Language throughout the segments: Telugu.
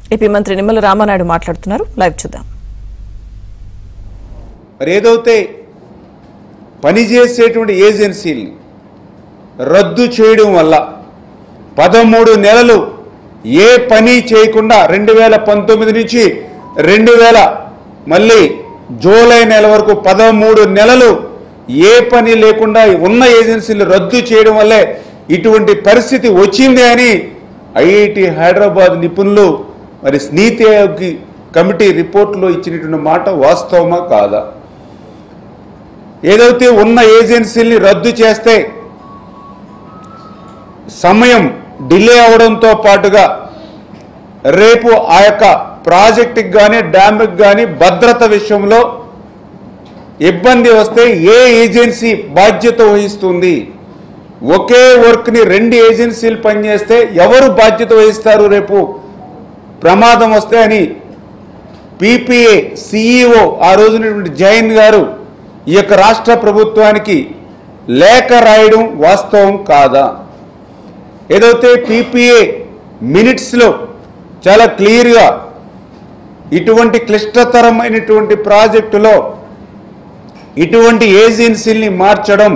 ఏపీ మంత్రి నిమ్మల రామానాయుడు మాట్లాడుతున్నారు లైవ్ చూద్దాం మరి ఏదైతే పనిచేసేటువంటి ఏజెన్సీల్ని రద్దు చేయడం వల్ల పదమూడు నెలలు ఏ పని చేయకుండా రెండు వేల పంతొమ్మిది నుంచి రెండు వేల మళ్ళీ జూలై నెల వరకు పదమూడు నెలలు ఏ పని లేకుండా ఉన్న ఏజెన్సీలు రద్దు చేయడం వల్లే ఇటువంటి పరిస్థితి వచ్చింది అని ఐఐటి హైదరాబాద్ నిపుణులు మరి నీతి ఆయోగ్ కమిటీ రిపోర్టులో ఇచ్చినటువంటి మాట వాస్తవమా కాదా ఏదైతే ఉన్న ఏజెన్సీల్ని రద్దు చేస్తే సమయం డిలే అవడంతో పాటుగా రేపు ఆ యొక్క ప్రాజెక్టుకి కానీ డ్యామ్కి కానీ భద్రత విషయంలో ఇబ్బంది వస్తే ఏ ఏజెన్సీ బాధ్యత వహిస్తుంది ఒకే వర్క్ని రెండు ఏజెన్సీలు పనిచేస్తే ఎవరు బాధ్యత వహిస్తారు రేపు ప్రమాదం వస్తే అని పీపీఏ సిఈఓ ఆ రోజునటువంటి జైన్ గారు ఈ యొక్క రాష్ట్ర ప్రభుత్వానికి లేఖ రాయడం వాస్తవం కాదా ఏదైతే పీపీఏ మినిట్స్లో చాలా క్లియర్గా ఇటువంటి క్లిష్టతరమైనటువంటి ప్రాజెక్టులో ఇటువంటి ఏజెన్సీల్ని మార్చడం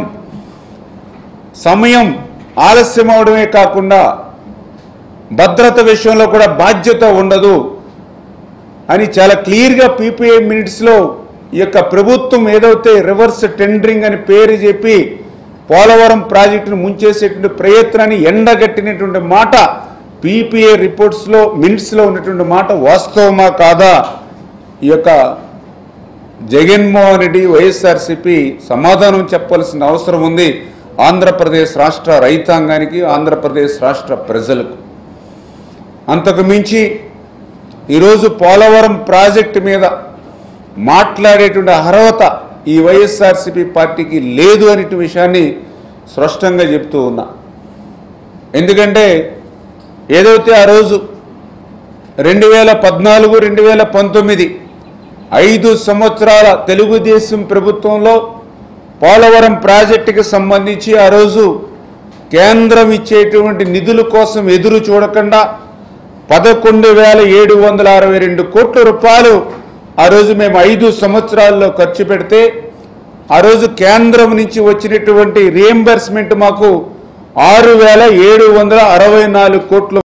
సమయం ఆలస్యం అవడమే కాకుండా భద్రత విషయంలో కూడా బాధ్యత ఉండదు అని చాలా క్లియర్గా పీపీఐ మినిట్స్లో ఈ యొక్క ప్రభుత్వం ఏదైతే రివర్స్ టెండరింగ్ అని పేరు చెప్పి పోలవరం ప్రాజెక్టును ముంచేసేటువంటి ప్రయత్నాన్ని ఎండగట్టినటువంటి మాట పీపీఏ రిపోర్ట్స్లో మినిట్స్లో ఉన్నటువంటి మాట వాస్తవమా కాదా ఈ యొక్క జగన్మోహన్ రెడ్డి వైఎస్ఆర్సిపి సమాధానం చెప్పాల్సిన అవసరం ఉంది ఆంధ్రప్రదేశ్ రాష్ట్ర రైతాంగానికి ఆంధ్రప్రదేశ్ రాష్ట్ర ప్రజలకు అంతకు మించి ఈరోజు పోలవరం ప్రాజెక్టు మీద మాట్లాడేటువంటి అర్హత ఈ వైఎస్ఆర్సిపి పార్టీకి లేదు అనే విషయాన్ని స్పష్టంగా చెప్తూ ఉన్నా ఎందుకంటే ఏదైతే ఆ రోజు రెండు వేల పద్నాలుగు రెండు వేల పంతొమ్మిది ఐదు సంవత్సరాల తెలుగుదేశం ప్రభుత్వంలో పోలవరం ప్రాజెక్టుకి సంబంధించి ఆ రోజు కేంద్రం ఇచ్చేటువంటి నిధుల కోసం ఎదురు చూడకుండా పదకొండు వేల ఏడు వందల అరవై రెండు కోట్ల రూపాయలు ఆ రోజు మేము ఐదు సంవత్సరాల్లో ఖర్చు పెడితే ఆ రోజు కేంద్రం నుంచి వచ్చినటువంటి రియంబర్స్మెంట్ మాకు ఆరు వేల ఏడు వందల అరవై నాలుగు కోట్లు